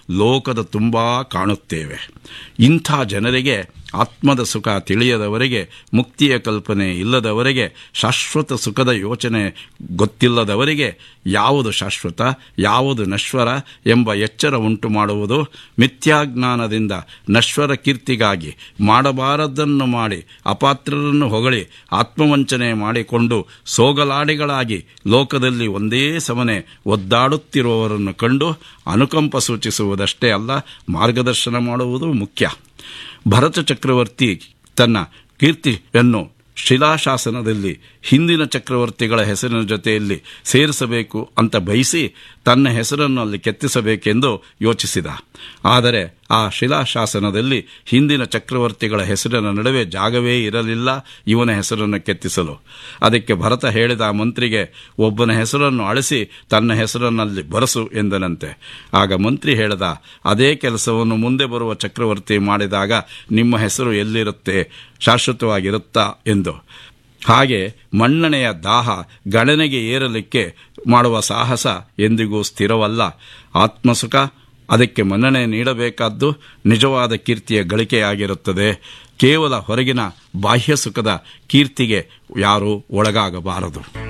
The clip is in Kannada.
ಲೋಕದ ತುಂಬ ಕಾಣುತ್ತೇವೆ ಇಂಥ ಜನರಿಗೆ ಆತ್ಮದ ಸುಖ ತಿಳಿಯದವರಿಗೆ ಮುಕ್ತಿಯ ಕಲ್ಪನೆ ಇಲ್ಲದವರಿಗೆ ಶಾಶ್ವತ ಸುಖದ ಯೋಚನೆ ಗೊತ್ತಿಲ್ಲದವರಿಗೆ ಯಾವುದು ಶಾಶ್ವತ ಯಾವುದು ನಶ್ವರ ಎಂಬ ಎಚ್ಚರ ಉಂಟು ಮಾಡುವುದು ಮಿಥ್ಯಾಜ್ಞಾನದಿಂದ ನಶ್ವರ ಕೀರ್ತಿಗಾಗಿ ಮಾಡಬಾರದನ್ನು ಮಾಡಿ ಅಪಾತ್ರರನ್ನು ಹೊಗಳಿ ಆತ್ಮವಂಚನೆ ಮಾಡಿಕೊಂಡು ಸೋಗಲಾಡಿಗಳಾಗಿ ಲೋಕದಲ್ಲಿ ಒಂದೇ ಸಮನೆ ಒದ್ದಾಡುತ್ತಿರುವವರನ್ನು ಕಂಡು ಅನುಕಂಪ ಸೂಚಿಸುವುದಷ್ಟೇ ಅಲ್ಲ ಮಾರ್ಗದರ್ಶನ ಮಾಡುವುದು ಮುಖ್ಯ ಭರತ ಚಕ್ರವರ್ತಿ ತನ್ನ ಕೀರ್ತಿಯನ್ನು ಶಿಲಾಶಾಸನದಲ್ಲಿ ಹಿಂದಿನ ಚಕ್ರವರ್ತಿಗಳ ಹೆಸರಿನ ಜೊತೆಯಲ್ಲಿ ಸೇರಿಸಬೇಕು ಅಂತ ಬಯಸಿ ತನ್ನ ಹೆಸರನ್ನು ಅಲ್ಲಿ ಕೆತ್ತಿಸಬೇಕೆಂದು ಯೋಚಿಸಿದ ಆದರೆ ಆ ಶಿಲಾಶಾಸನದಲ್ಲಿ ಹಿಂದಿನ ಚಕ್ರವರ್ತಿಗಳ ಹೆಸರಿನ ನಡುವೆ ಜಾಗವೇ ಇರಲಿಲ್ಲ ಇವನ ಹೆಸರನ್ನು ಕೆತ್ತಿಸಲು ಅದಕ್ಕೆ ಭರತ ಹೇಳಿದ ಆ ಮಂತ್ರಿಗೆ ಒಬ್ಬನ ಹೆಸರನ್ನು ಅಳಿಸಿ ತನ್ನ ಹೆಸರನ್ನಲ್ಲಿ ಬರೆಸು ಎಂದನಂತೆ ಆಗ ಮಂತ್ರಿ ಹೇಳಿದ ಅದೇ ಕೆಲಸವನ್ನು ಮುಂದೆ ಬರುವ ಚಕ್ರವರ್ತಿ ಮಾಡಿದಾಗ ನಿಮ್ಮ ಹೆಸರು ಎಲ್ಲಿರುತ್ತೆ ಶಾಶ್ವತವಾಗಿರುತ್ತಾ ಎಂದು ಹಾಗೆ ಮನ್ನಣೆಯ ದಾಹ ಗಣನೆಗೆ ಏರಲಿಕ್ಕೆ ಮಾಡುವ ಸಾಹಸ ಎಂದಿಗೂ ಸ್ಥಿರವಲ್ಲ ಆತ್ಮಸುಖ ಅದಕ್ಕೆ ಮನ್ನಣೆ ನೀಡಬೇಕಾದ್ದು ನಿಜವಾದ ಕೀರ್ತಿಯ ಗಳಿಕೆಯಾಗಿರುತ್ತದೆ ಕೇವಲ ಹೊರಗಿನ ಬಾಹ್ಯ ಸುಖದ ಕೀರ್ತಿಗೆ ಯಾರೂ ಒಳಗಾಗಬಾರದು